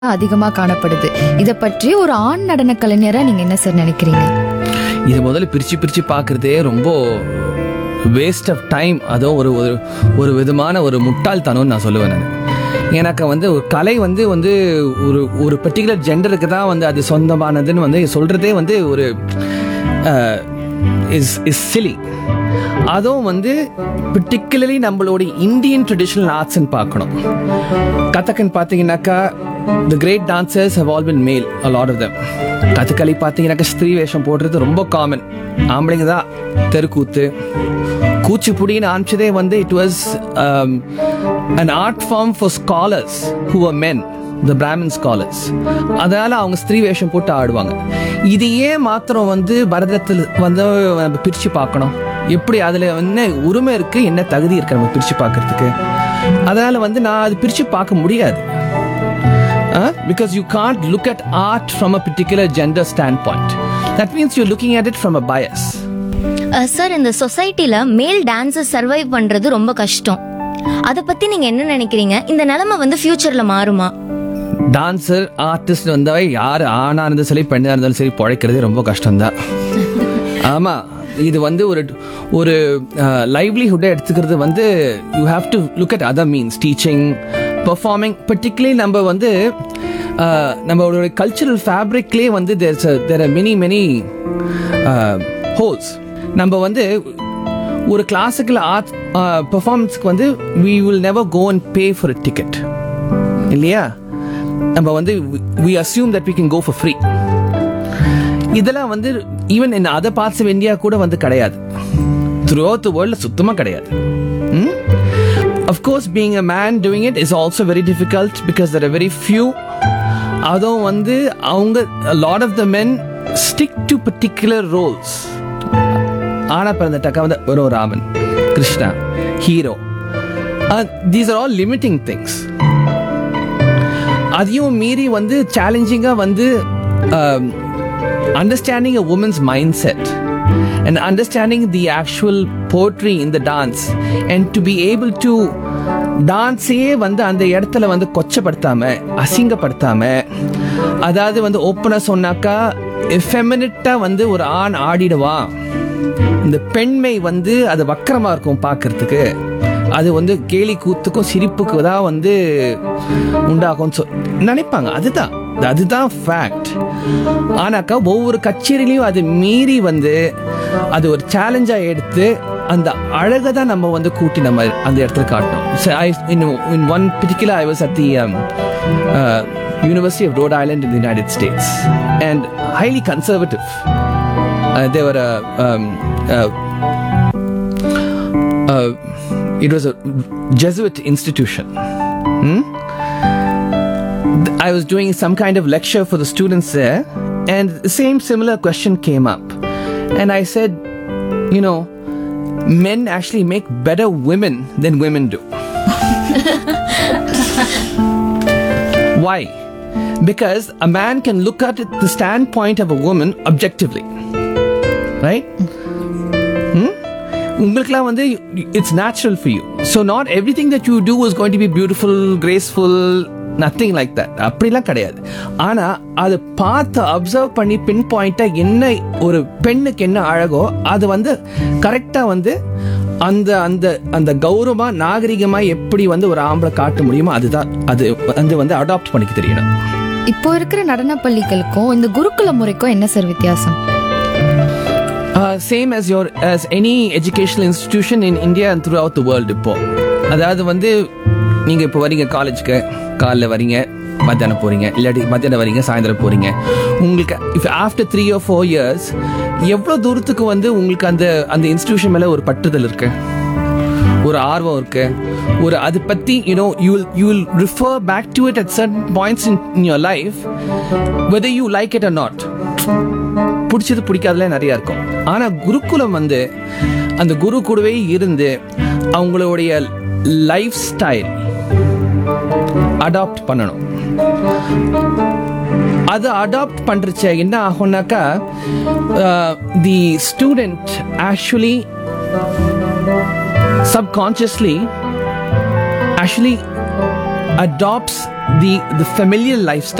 அதிகமா காணப்படுது இத பற்றி ஒரு ஆண் நடன கலைஞரா நீங்க என்ன சார் நினைக்கிறீங்க இது முதல்ல பிரிச்சு பிரிச்சு பார்க்கறதே ரொம்ப வேஸ்ட் ஆஃப் டைம் அதுவும் ஒரு ஒரு ஒரு விதமான ஒரு முட்டாள்தனம்னு நான் சொல்லுவேன் நான் எனக்கு வந்து ஒரு கலை வந்து வந்து ஒரு ஒரு பர்டிகுலர் ஜெண்டருக்கு தான் வந்து அது சொந்தமானதுன்னு வந்து சொல்றதே வந்து ஒரு இஸ் இஸ் சிலி அதுவும் வந்து பர்டிகுலர்லி நம்மளுடைய இந்தியன் ட்ரெடிஷ்னல் ஆர்ட்ஸ்ன்னு பார்க்கணும் கதக்கன் பார்த்தீங்கன்னாக்கா the great dancers have all been male a lot of them Kathakali பார்த்தீங்கன்னாக்கா ஸ்திரீ வேஷம் போடுறது ரொம்ப காமன் ஆம்பளைங்க தான் தெருக்கூத்து கூச்சிப்புடின்னு ஆரம்பிச்சதே வந்து it was an art form for scholars who are men the Brahmin scholars அதனால அவங்க ஸ்திரீ வேஷம் போட்டு ஆடுவாங்க இது ஏன் மாத்திரம் வந்து பரதத்தில் வந்து நம்ம பிரிச்சு பார்க்கணும் எப்படி அதுல என்ன உரிமை இருக்கு என்ன தகுதி இருக்கு நம்ம பிரிச்சு பார்க்கறதுக்கு அதனால வந்து நான் அது பிரிச்சு பார்க்க முடியாது because you can't look at art from a particular gender stand point that means you looking at it from a bias sir இந்த சொசைட்டில மேல் டான்சர் சர்வைவ் பண்றது ரொம்ப கஷ்டம் அத பத்தி நீங்க என்ன நினைக்கிறீங்க இந்த நிலைமை வந்து ஃபியூச்சர்ல மாறுமா டான்சர் ஆர்டிஸ்ட் வந்தவை யார் ஆணா இருந்தாலும் சரி பெண்ணா இருந்தாலும் சரி பிழைக்கிறதே ரொம்ப கஷ்டம்தான் ஆமா இது வந்து ஒரு ஒரு லைவ்லிஹுட்டை எடுத்துக்கிறது வந்து you have to look at other means teaching performing particularly நம்ம வந்து uh, நம்மளோட கல்ச்சுரல் ஃபேப்ரிக்லேயே வந்து there's there many many holes நம்ம வந்து ஒரு கிளாசிக்கல் ஆர்ட் பெர்ஃபார்மன்ஸ்க்கு வந்து we will never go and pay for ticket இல்லையா நம்ம வந்து we assume that we can go for free இதெல்லாம் வந்து even in other parts of India கூட வந்து கிடையாது த்ரூ அவுட் த வேர்ல்டில் சுத்தமாக கிடையாது of course being a man doing it is also very difficult because there very few அதுவும் வந்து அவங்க lot of the men stick to particular roles ஆனா பிறந்துட்டாக்கா வந்து ஒரு Raman Krishna hero these are all limiting things அதையும் மீறி வந்து சேலஞ்சிங்காக வந்து understanding a woman's mindset and understanding the actual poetry in the dance and to be able to டான்ஸையே வந்து அந்த இடத்துல வந்து கொச்சப்படுத்தாம அசிங்கப்படுத்தாம அதாவது வந்து ஓப்பனாக சொன்னாக்கா எஃபெமினிட்டா வந்து ஒரு ஆண் ஆடிடுவான் இந்த பெண்மை வந்து அது வக்கரமா இருக்கும் பார்க்கிறதுக்கு அது வந்து கேலி கூத்துக்கும் சிரிப்புக்கு தான் வந்து உண்டாகும் சொ- நினைப்பாங்க அதுதான் அதுதான் ஃபேக்ட் ஆனாக்கா ஒவ்வொரு கச்சேரிலையும் அது மீறி வந்து அது ஒரு சேலஞ்சா எடுத்து அந்த அழகை தான் நம்ம வந்து கூட்டி நம்ம அந்த இடத்துல காட்டணும் So I, in, in one particular, I was at the um, uh, University of Rhode Island in the United States and highly conservative. Uh, they were a um, uh, uh, it was a Jesuit institution. Hmm? Th- I was doing some kind of lecture for the students there, and the same similar question came up. And I said, you know, men actually make better women than women do. Why? Because a man can look at it, the standpoint of a woman objectively. Right? உங்களுக்குலாம் வந்து it's natural for you so not everything that you do is going to be beautiful graceful nothing like that அப்படிலாம் கிடையாது ஆனா அதை பார்த்து observe பண்ணி பின் பாயிண்டா என்ன ஒரு பெண்ணுக்கு என்ன அழகோ அது வந்து கரெக்டா வந்து அந்த அந்த அந்த கௌரவமா நாகரிகமா எப்படி வந்து ஒரு ஆம்பளை காட்ட முடியுமோ அதுதான் அது அது வந்து அடாப்ட் பண்ணிக்க தெரியணும் இப்போ இருக்கிற நடன பள்ளிகளுக்கும் இந்த குருகுல முறைக்கும் என்ன சார் வித்தியாசம் same as your as any educational institution in India and throughout the world இப்போ அதாவது வந்து நீங்க இப்போ வரீங்க காலேஜுக்கு காலைல வரீங்க மத்தியானம் போறீங்க இல்லாட்டி மத்தியானம் வரீங்க சாயந்தரம் போறீங்க உங்களுக்கு if after three or four years எவ்வளோ தூரத்துக்கு வந்து உங்களுக்கு அந்த அந்த இன்ஸ்டிடியூஷன் மேலே ஒரு பற்றுதல் இருக்கு ஒரு ஆர்வம் இருக்கு ஒரு அது பத்தி you know you you will refer back to it at certain points in in your life whether you like it or not பிடிச்சது பிடிக்காதல நிறைய இருக்கும் ஆனா குருகுலம் வந்து அந்த குரு கூடவே இருந்து அவங்களுடைய லைஃப் ஸ்டைல் அடாப்ட் பண்ணணும் அது அடாப்ட் பண்றச்ச என்ன ஆகும்னாக்கா the student actually subconsciously actually adopts the the familiar lifestyle